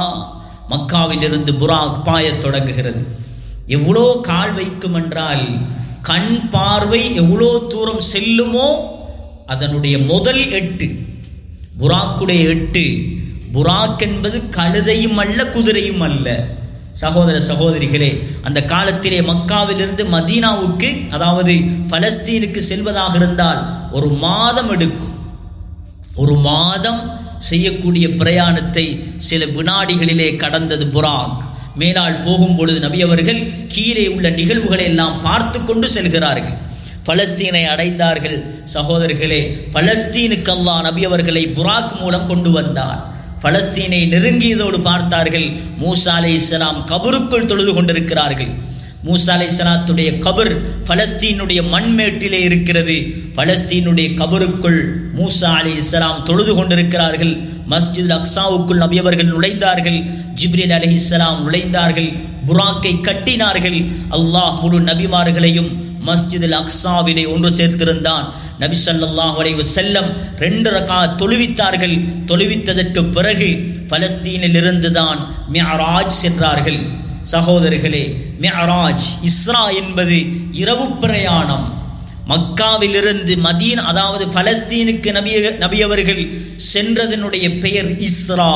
மக்காவிலிருந்து புராக் பாயத் தொடங்குகிறது எவ்வளோ கால் வைக்கும் என்றால் கண் பார்வை எவ்வளோ தூரம் செல்லுமோ அதனுடைய முதல் எட்டு புராக்குடைய எட்டு புராக் என்பது கழுதையும் அல்ல குதிரையும் அல்ல சகோதர சகோதரிகளே அந்த காலத்திலே மக்காவிலிருந்து மதீனாவுக்கு அதாவது பலஸ்தீனுக்கு செல்வதாக இருந்தால் ஒரு மாதம் எடுக்கும் ஒரு மாதம் செய்யக்கூடிய பிரயாணத்தை சில வினாடிகளிலே கடந்தது புராக் மேலால் போகும் பொழுது நபி அவர்கள் கீழே உள்ள நிகழ்வுகளை எல்லாம் பார்த்து கொண்டு செல்கிறார்கள் பலஸ்தீனை அடைந்தார்கள் சகோதரர்களே பலஸ்தீனுக்கு அல்லாஹ் நபி அவர்களை புராக் மூலம் கொண்டு வந்தார் பலஸ்தீனை நெருங்கியதோடு பார்த்தார்கள் மூசா அலை இஸ்லாம் கபருக்குள் தொழுது கொண்டிருக்கிறார்கள் மூசா அலை சலாத்துடைய கபர் பலஸ்தீனுடைய மண்மேட்டிலே இருக்கிறது பலஸ்தீனுடைய கபருக்குள் மூசா அலி இஸ்லாம் தொழுது கொண்டிருக்கிறார்கள் மஸ்ஜித் அக்ஸாவுக்குள் நபியவர்கள் நுழைந்தார்கள் ஜிப்ரீல் அலி இஸ்லாம் நுழைந்தார்கள் புராக்கை கட்டினார்கள் அல்லாஹ் முழு நபிமார்களையும் மஸ்ஜிதில் அக்ஸாவிலே ஒன்று சேர்த்திருந்தான் நபி ஸல்லல்லாஹு அலைஹி வஸல்லம் ரெண்டு ரகா தொழுவித்தார்கள் தொழுவித்ததற்கு பிறகு பலஸ்தீனில் இருந்துதான் மிஅராஜ் சென்றார்கள் சகோதரர்களே மிஅராஜ் இஸ்ரா என்பது இரவு பிரயாணம் மக்காவிலிருந்து மதீன் அதாவது பலஸ்தீனுக்கு நபிய நபியவர்கள் சென்றதனுடைய பெயர் இஸ்ரா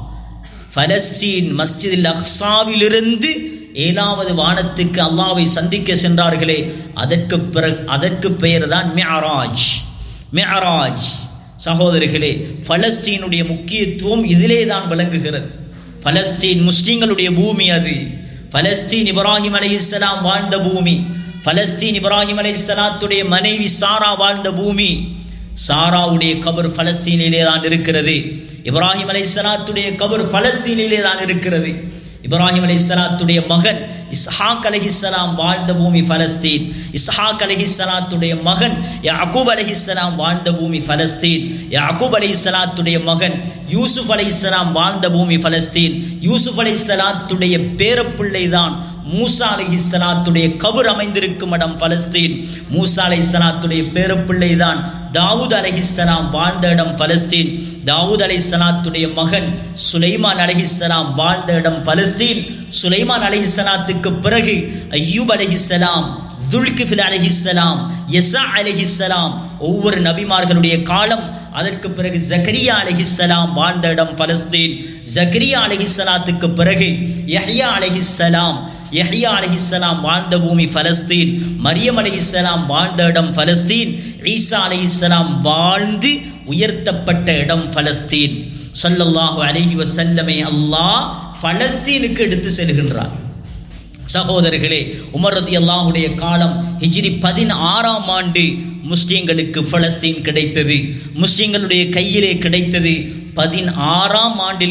பலஸ்தீன் மஸ்ஜிதில் அக்ஸாவிலிருந்து ஏழாவது வானத்துக்கு அல்லாவை சந்திக்க சென்றார்களே அதற்கு பிறகு அதற்கு பெயர் தான் மியராஜ் மியராஜ் சகோதரிகளே பலஸ்தீனுடைய முக்கியத்துவம் இதிலே தான் விளங்குகிறது பலஸ்தீன் முஸ்லிம்களுடைய பூமி அது பலஸ்தீன் இப்ராஹிம் அலைஹிஸ்ஸலாம் வாழ்ந்த பூமி பலஸ்தீன் இப்ராஹிம் அலைஹிஸ்ஸலாத்துடைய மனைவி சாரா வாழ்ந்த பூமி சாராவுடைய கபர் பலஸ்தீனிலே தான் இருக்கிறது இப்ராஹிம் அலைஹிஸ்ஸலாத்துடைய கபர் பலஸ்தீனிலே தான் இருக்கிறது இப்ராஹிம் அலைஹிஸ்ஸலாத்துடைய மகன் இஸ்ஹாக் அலைஹிஸ்ஸலாம் வாழ்ந்த பூமி பலஸ்தீன் இஸ்ஹாக் அலைஹிஸ்ஸலாத்துடைய மகன் யாக்கூப் அலைஹிஸ்ஸலாம் வாழ்ந்த பூமி பலஸ்தீன் யாக்கூப் அலைஹிஸ்ஸலாத்துடைய மகன் யூசுப் அலைஹிஸ்ஸலாம் வாழ்ந்த பூமி பலஸ்தீன் யூசுப் அலைஹிஸ்ஸலாத்துடைய பேரப்பிள்ளை தான் மூசா அலைஹிஸ்ஸலாத்துடைய கபர் அமைந்திருக்கும் இடம் பலஸ்தீன் மூசா அலைஹிஸ்ஸலாத்துடைய பேரப்பிள்ளை தான் தாவூத் அலைஹிஸ்ஸலாம் வாழ்ந்த இடம் பலஸ்தீன் தாவூத் அலைஹிஸ்ஸலாத்துடைய மகன் சுலைமான் அலைஹிஸ்ஸலாம் வாழ்ந்த இடம் பலஸ்தீன் சுலைமான் அலைஹிஸ்ஸலாத்துக்கு பிறகு ஐயூப் அலைஹிஸ்ஸலாம் துல்கிஃபில் அலைஹிஸ்ஸலாம் யசா அலைஹிஸ்ஸலாம் ஒவ்வொரு நபிமார்களுடைய காலம் அதற்கு பிறகு ஜக்கரியா அலைஹிஸ்ஸலாம் வாழ்ந்த இடம் பலஸ்தீன் ஜக்கரியா அலைஹிஸ்ஸலாத்துக்கு பிறகு யஹ்யா அலைஹிஸ்ஸலாம் யஹ்யா அலைஹிஸ்ஸலாம் வாழ்ந்த பூமி பலஸ்தீன் மரியம் அலைஹிஸ்ஸலாம் வாழ்ந்த இடம் பலஸ்தீன் ஈசா அலைஹிஸ்ஸலாம் வாழ்ந்து உயர்த்தப்பட்ட இடம் பலஸ்தீன் ஸல்லல்லாஹு அலைஹி வஸல்லமை அல்லாஹ் பலஸ்தீனுக்கு எடுத்து செல்கின்றார் சகோதரர்களே உமர் ரதி அல்லாஹுடைய காலம் ஹிஜ்ரி பதினாறாம் ஆண்டு முஸ்லிம்களுக்கு பலஸ்தீன் கிடைத்தது முஸ்லிம்களுடைய கையிலே கிடைத்தது பதினாறாம் ஆண்டில்